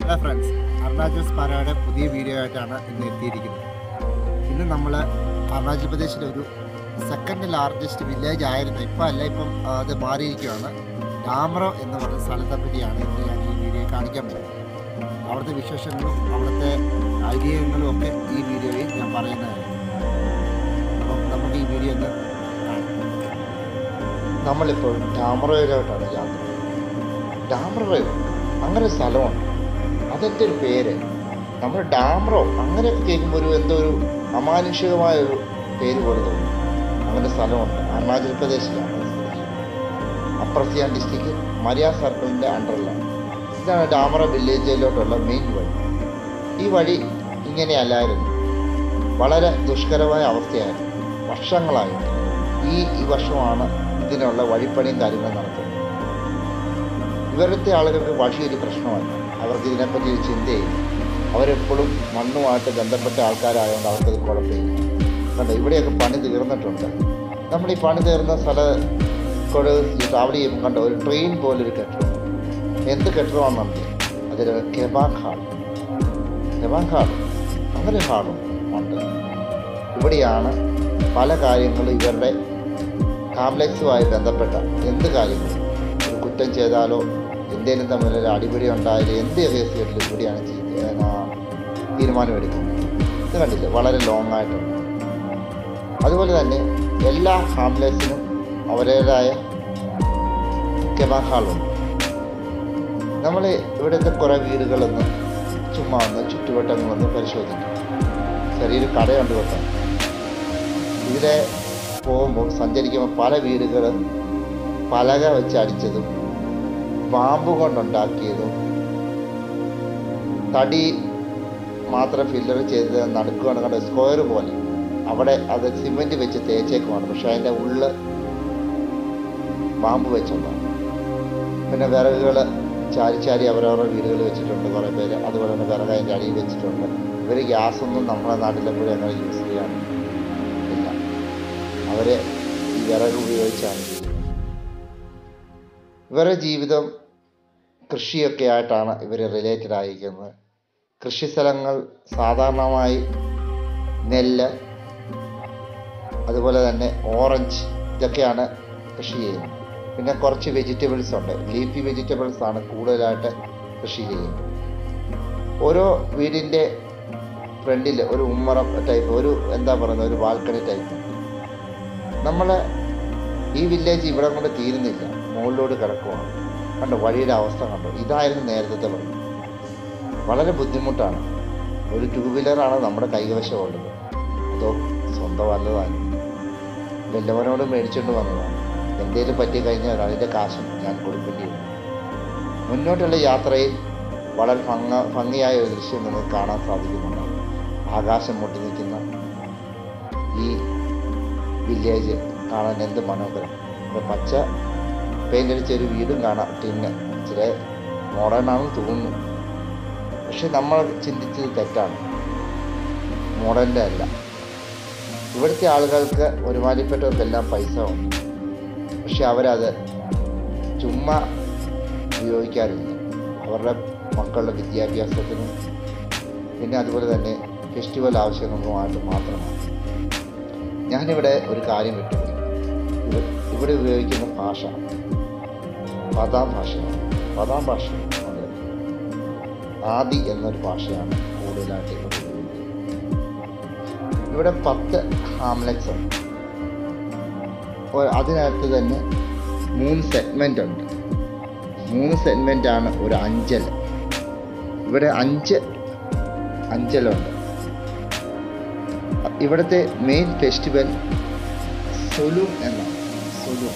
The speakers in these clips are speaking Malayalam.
ഹലോ ഫ്രണ്ട്സ് അരുണാചൽ സ്പാരയുടെ പുതിയ വീഡിയോ ആയിട്ടാണ് ഇന്ന് എത്തിയിരിക്കുന്നത് ഇന്ന് നമ്മൾ അരുണാചൽ പ്രദേശിലെ ഒരു സെക്കൻഡ് ലാർജസ്റ്റ് വില്ലേജ് ആയിരുന്നു ഇപ്പം അല്ല ഇപ്പം ആ, അത് മാറിയിരിക്കുകയാണ് ഡാമറോ എന്ന് പറഞ്ഞ സ്ഥലത്തെ പറ്റിയാണ് ഇന്ന് ഞാൻ ഈ വീഡിയോ കാണിക്കാൻ പോകുന്നത് അവിടുത്തെ വിശേഷങ്ങളും അവിടുത്തെ ഐതിഹ്യങ്ങളും ഒക്കെ ഈ വീഡിയോയിൽ ഞാൻ പറയുന്നതായിരിക്കും അപ്പം നമുക്ക് ഈ വീഡിയോ ഒന്ന് കാണാം നമ്മളിപ്പോൾ ഡാമറോയിലോട്ടാണ് യാത്ര ഡാമറോ അങ്ങനെ ഒരു സ്ഥലമുണ്ട് അതെൻ്റെ ഒരു പേര് നമ്മൾ ഡാമറോ അങ്ങനെയൊക്കെ കേൾക്കുമ്പോൾ ഒരു എന്തോ ഒരു അമാനുഷികമായ ഒരു പേര് പോലെ തോന്നും അങ്ങനെ ഒരു സ്ഥലമുണ്ട് അരുണാചൽ പ്രദേശിലാണ് അത് സ്ഥിതി ചെയ്യുന്നത്. അപ്പർ സിയാൻ ഡിസ്ട്രിക്റ്റ് മരിയ സർക്കിളിൻ്റെ അണ്ടറിലാണ് ഇതാണ് ഡാമറ വില്ലേജിലോട്ടുള്ള മെയിൻ വഴി ഈ വഴി ഇങ്ങനെയല്ലായിരുന്നു വളരെ ദുഷ്കരമായ അവസ്ഥയായിരുന്നു വർഷങ്ങളായിട്ട് ഈ ഈ വർഷമാണ് ഇതിനുള്ള വഴിപ്പണിയും കാര്യങ്ങളും നടത്തുന്നത് ഇവരുടെ ആളുകൾക്ക് വഴി ഒരു പ്രശ്നമല്ല അവർക്ക് ഇതിനെപ്പറ്റി ഒരു ചിന്തയില്ല അവരെപ്പോഴും മണ്ണുമായിട്ട് ബന്ധപ്പെട്ട ആൾക്കാരായതുകൊണ്ട് അവർക്കത് കുഴപ്പമില്ല കണ്ടോ ഇവിടെയൊക്കെ പണി തീർന്നിട്ടുണ്ട് നമ്മൾ ഈ പണി തീർന്ന സ്ഥലം കൂടെ ട്രാവൽ ചെയ്യുമ്പോൾ കണ്ടോ ഒരു ട്രെയിൻ പോലൊരു കെട്ടിടം എന്ത് കെട്ടിടമാണെന്നുണ്ട് അതിൽ കെബാങ് ഹാൾ കെബാങ് ഹാൾ അങ്ങനെ ഒരു ഹാളും ഉണ്ട് ഇവിടെയാണ് പല കാര്യങ്ങളും ഇവരുടെ കോംപ്ലക്സുമായി ബന്ധപ്പെട്ട എന്ത് കാര്യങ്ങളും ഒരു കുറ്റം ചെയ്താലോ എന്തെങ്കിലും തമ്മിലൊരു അടിപിടി ഉണ്ടായാലും എന്ത് കേസ് കേട്ടിലും ഇവിടെയാണ് ചെയ്ത് ആ, തീരുമാനമെടുക്കുന്നത് ഇത് കണ്ടില്ലേ വളരെ ലോങ് ആയിട്ടുണ്ട് അതുപോലെ തന്നെ എല്ലാ ഹാംലേസിനും അവരുടേതായ കെബാ ഹാളുണ്ട് നമ്മൾ ഇവിടുത്തെ കുറേ വീടുകളൊന്ന് ചുമ്മാ ഒന്ന് ചുറ്റുവട്ടങ്ങളൊന്ന് പരിശോധിക്കും ചെറിയൊരു കടയുണ്ട് കേട്ടോ ഇതിലെ പോകുമ്പോൾ സഞ്ചരിക്കുമ്പോൾ പല വീടുകൾ പലക വെച്ച് അടിച്ചതും പാമ്പ് കൊണ്ടുണ്ടാക്കിയതും തടി മാത്രം ഫില്ലർ ചെയ്ത് നടുക്കുകയാണ് കണ്ട സ്ക്വയർ പോലെ അവിടെ അത് സിമെൻറ്റ് വെച്ച് തേച്ചേക്കുവാണ് പക്ഷെ അതിൻ്റെ ഉള്ളിൽ പാമ്പ് വെച്ചുണ്ടാകും പിന്നെ വിറകുകൾ ചാരി ചാരി അവരവരുടെ വീടുകൾ വെച്ചിട്ടുണ്ട് കുറേ പേര് അതുപോലെ തന്നെ വിറക് അതിൻ്റെ അടിയിൽ വെച്ചിട്ടുണ്ട് ഇവർ ഗ്യാസൊന്നും നമ്മുടെ നാട്ടിലെപ്പോഴും അങ്ങനെ യൂസ് ചെയ്യാൻ ഇല്ല അവർ ഈ വിറക് ഉപയോഗിച്ചാണ് ചെയ്യുന്നത് ഇവരുടെ ജീവിതം കൃഷിയൊക്കെ ആയിട്ടാണ് ഇവർ റിലേറ്റഡ് ആയിരിക്കുന്നത് കൃഷി സ്ഥലങ്ങൾ സാധാരണമായി നെല്ല് അതുപോലെ തന്നെ ഓറഞ്ച് ഇതൊക്കെയാണ് കൃഷി ചെയ്യുന്നത് പിന്നെ കുറച്ച് വെജിറ്റബിൾസ് ഉണ്ട് ലീഫി വെജിറ്റബിൾസ് ആണ് കൂടുതലായിട്ട് കൃഷി ചെയ്യുന്നത് ഓരോ വീടിൻ്റെ ഫ്രണ്ടിൽ ഒരു ഉമ്മറം ടൈപ്പ് ഒരു എന്താ പറയുന്നത് ഒരു ബാൽക്കണി ടൈപ്പ് നമ്മൾ ഈ വില്ലേജ് ഇവിടെ കൊണ്ട് തീരുന്നില്ല മുകളിലോട്ട് കിടക്കുവാണ് കണ്ടോ വഴിയുടെ അവസ്ഥ കണ്ടോ ഇതായിരുന്നു നേരത്തെ വഴി വളരെ ബുദ്ധിമുട്ടാണ് ഒരു ടൂ വീലറാണ് നമ്മുടെ കൈവശമുള്ളത് അതോ സ്വന്തം അല്ലതാണ് വല്ലവനോട് മേടിച്ചുകൊണ്ട് വന്നതാണ് എന്തെങ്കിലും പറ്റി കഴിഞ്ഞാൽ അതിൻ്റെ കാശും ഞാൻ കൊടുക്കേണ്ടി വരും മുന്നോട്ടുള്ള യാത്രയിൽ വളരെ ഭംഗ ഭംഗിയായ ഒരു ദൃശ്യം നിങ്ങൾക്ക് കാണാൻ സാധിക്കുന്നുണ്ട് ആകാശം മുട്ടി നിൽക്കുന്ന ഈ വില്ലേജ് കാണാൻ എന്ത് മനോഹരം ഇവിടെ പച്ച പെയിൻ്റ് അടിച്ച ഒരു വീടും കാണാം ടിന്ന് ഇച്ചിരി മോഡേൺ ആണെന്ന് തോന്നുന്നു പക്ഷെ നമ്മൾ ചിന്തിച്ചത് തെറ്റാണ് മോഡേണിൻ്റെ അല്ല ഇവിടുത്തെ ആളുകൾക്ക് ഒരുമാതിരിപ്പെട്ടവർക്കെല്ലാം പൈസ ഉണ്ട് പക്ഷെ അവരത് ചുമ്മാ ഉപയോഗിക്കാറില്ല അവരുടെ മക്കളുടെ വിദ്യാഭ്യാസത്തിനും പിന്നെ അതുപോലെ തന്നെ ഫെസ്റ്റിവൽ ആവശ്യങ്ങൾക്കുമായിട്ട് മാത്രമാണ് ഞാനിവിടെ ഒരു കാര്യം വിട്ടുപോയി ഇവ- ഇവിടെ ഉപയോഗിക്കുന്ന ഭാഷ പതാം ഭാഷയാണ് പതാം ഭാഷ അത് ആദി എന്നൊരു ഭാഷയാണ് കൂടുതലായിട്ട് ഇവിടെ ഉപയോഗിക്കുന്നത് ഇവിടെ പത്ത് ഹാംലെറ്റ്സ് ഉണ്ട് ഒ- അതിനകത്ത് തന്നെ മൂന്ന് സെഗ്മെൻ്റ് ഉണ്ട് മൂന്ന് സെഗ്മെൻ്റ് ആണ് ഒരു അഞ്ചൽ ഇവിടെ അഞ്ച് അഞ്ചലുണ്ട് ഇവിടുത്തെ മെയിൻ ഫെസ്റ്റിവൽ സൊലൂം എന്നാണ് സൊലൂം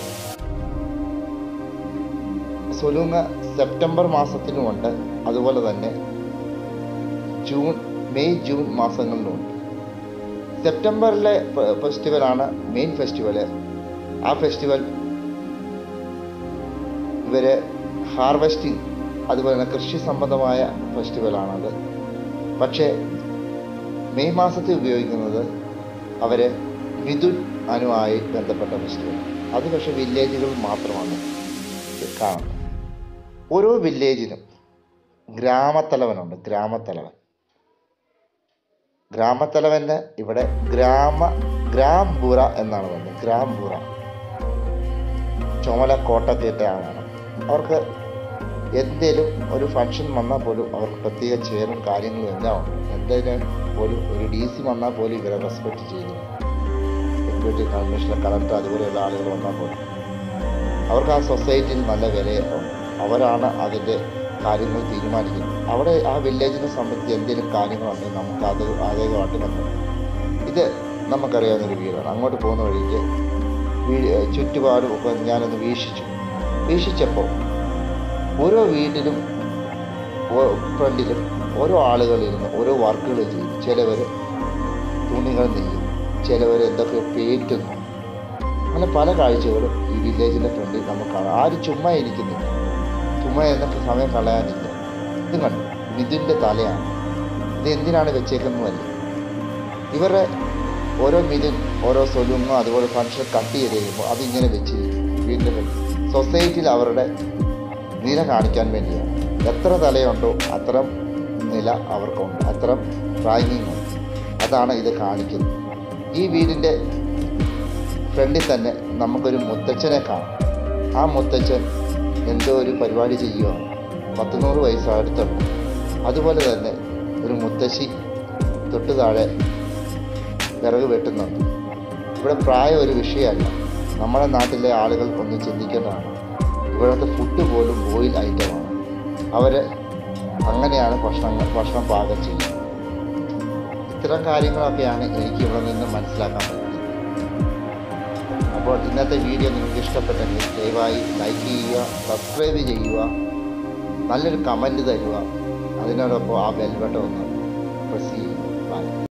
സൊലൂങ് സെപ്റ്റംബർ മാസത്തിലുമുണ്ട് അതുപോലെ തന്നെ ജൂൺ മെയ് ജൂൺ മാസങ്ങളിലുമുണ്ട് സെപ്റ്റംബറിലെ ഫ- ഫെസ്റ്റിവലാണ് മെയിൻ ഫെസ്റ്റിവൽ ആ ഫെസ്റ്റിവൽ ഇവർ ഹാർവെസ്റ്റിംഗ് അതുപോലെ തന്നെ കൃഷി സംബന്ധമായ ഫെസ്റ്റിവലാണത് പക്ഷേ മെയ് മാസത്തിൽ ഉപയോഗിക്കുന്നത് അവർ മിഥുൻ അനുമായി ബന്ധപ്പെട്ട ഫെസ്റ്റിവൽ അത് പക്ഷേ വില്ലേജുകൾ മാത്രമാണ് കാണുന്നത് ഓരോ വില്ലേജിനും ഗ്രാമത്തലവനുണ്ട് ഗ്രാമത്തലവൻ ഗ്രാമത്തലവന് ഇവിടെ ഗ്രാമ ഗ്രാംപുറ എന്നാണ് പറയുന്നത് ഗ്രാംപുറ ചുമല കോട്ടത്തീറ്റ ആളാണ് അവർക്ക് എന്തേലും ഒരു ഫംഗ്ഷൻ വന്നാൽ പോലും അവർക്ക് പ്രത്യേക ചെയറും കാര്യങ്ങളും എല്ലാം ഉണ്ട് എന്തെങ്കിലും പോലും ഒരു ഡി സി വന്നാൽ പോലും ഇവരെ റെസ്പെക്റ്റ് ചെയ്യുന്നു സെക്യൂരിറ്റി കമ്മീഷണർ കളക്ടർ അതുപോലെയുള്ള ആളുകൾ വന്നാൽ പോലും അവർക്ക് ആ സൊസൈറ്റിയിൽ നല്ല വിലയുണ്ട് അവരാണ് അതിൻ്റെ കാര്യങ്ങൾ തീരുമാനിക്കുന്നത് അവിടെ ആ വില്ലേജിനെ സംബന്ധിച്ച് എന്തെങ്കിലും കാര്യങ്ങളുണ്ടെങ്കിൽ നമുക്ക് അത് ആദായമായിട്ട് ബന്ധം ഇത് നമുക്കറിയാവുന്നൊരു വീടാണ് അങ്ങോട്ട് പോകുന്ന വഴിക്ക് വീ- ചുറ്റുപാടും ഒക്കെ ഞാനൊന്ന് വീക്ഷിച്ചു വീക്ഷിച്ചപ്പോൾ ഓരോ വീട്ടിലും ഓ- ഫ്രണ്ടിലും ഓരോ ആളുകളിരുന്ന് ഓരോ വർക്കുകൾ ചെയ്യും ചിലവർ തുണികൾ നെയ്യും ചിലവർ എന്തൊക്കെ പേറ്റുന്നു അങ്ങനെ പല കാഴ്ചകളും ഈ വില്ലേജിൻ്റെ ഫ്രണ്ടിൽ നമുക്ക് കാണാം ആരും ചുമ്മാ ഇരിക്കുന്നില്ല ചുമ്മാ എന്നൊക്കെ സമയം കളയാനില്ല ഇത് കണ്ടു ഇതിൻ്റെ തലയാണ് ഇത് എന്തിനാണ് വെച്ചേക്കുന്നതല്ല ഇവരുടെ ഓരോ മിഥുൻ ഓരോ സൊലുങ്ങോ അതുപോലെ ഫംഗ്ഷൻ കട്ട് ചെയ്ത് കഴിയുമ്പോൾ അതിങ്ങനെ വെച്ച് വീട്ടിൽ സൊസൈറ്റിയിൽ അവരുടെ നില കാണിക്കാൻ വേണ്ടിയാണ് എത്ര തലയുണ്ടോ അത്ര നില അവർക്കുണ്ട് അത്ര റാങ്കിങ് ഉണ്ട് അതാണ് ഇത് കാണിക്കുന്നത് ഈ വീടിൻ്റെ ഫ്രണ്ടിൽ തന്നെ നമുക്കൊരു മുത്തച്ഛനെ കാണാം ആ മുത്തച്ഛൻ എന്തോ ഒരു പരിപാടി ചെയ്യുകയാണ് പത്ത് നൂറ് വയസ്സ് അടുത്തുണ്ട് അതുപോലെ തന്നെ ഒരു മുത്തശ്ശി തൊട്ട് താഴെ വിറക് വെട്ടുന്നുണ്ട് ഇവിടെ പ്രായം ഒരു വിഷയമല്ല നമ്മുടെ നാട്ടിലെ ആളുകൾ ഒന്ന് ചിന്തിക്കേണ്ടതാണ് ഇവിടുത്തെ ഫുഡ് പോലും ബോയിൽ ഐറ്റമാണ് അവർ അങ്ങനെയാണ് ഭക്ഷണങ്ങൾ ഭക്ഷണം പാകം ചെയ്യുന്നത് ഇത്തരം കാര്യങ്ങളൊക്കെയാണ് എനിക്ക് ഇവിടെ നിന്ന് മനസ്സിലാക്കാൻ പറ്റുന്നത് അപ്പോൾ ഇന്നത്തെ വീഡിയോ നിങ്ങൾക്ക് ഇഷ്ടപ്പെട്ടെങ്കിൽ ദയവായി ലൈക്ക് ചെയ്യുക സബ്സ്ക്രൈബ് ചെയ്യുക നല്ലൊരു കമൻറ്റ് തരിക അതിനോടൊപ്പം ആ ബെൽ ബട്ടൺ ഒന്ന് പ്രസ് ചെയ്യുക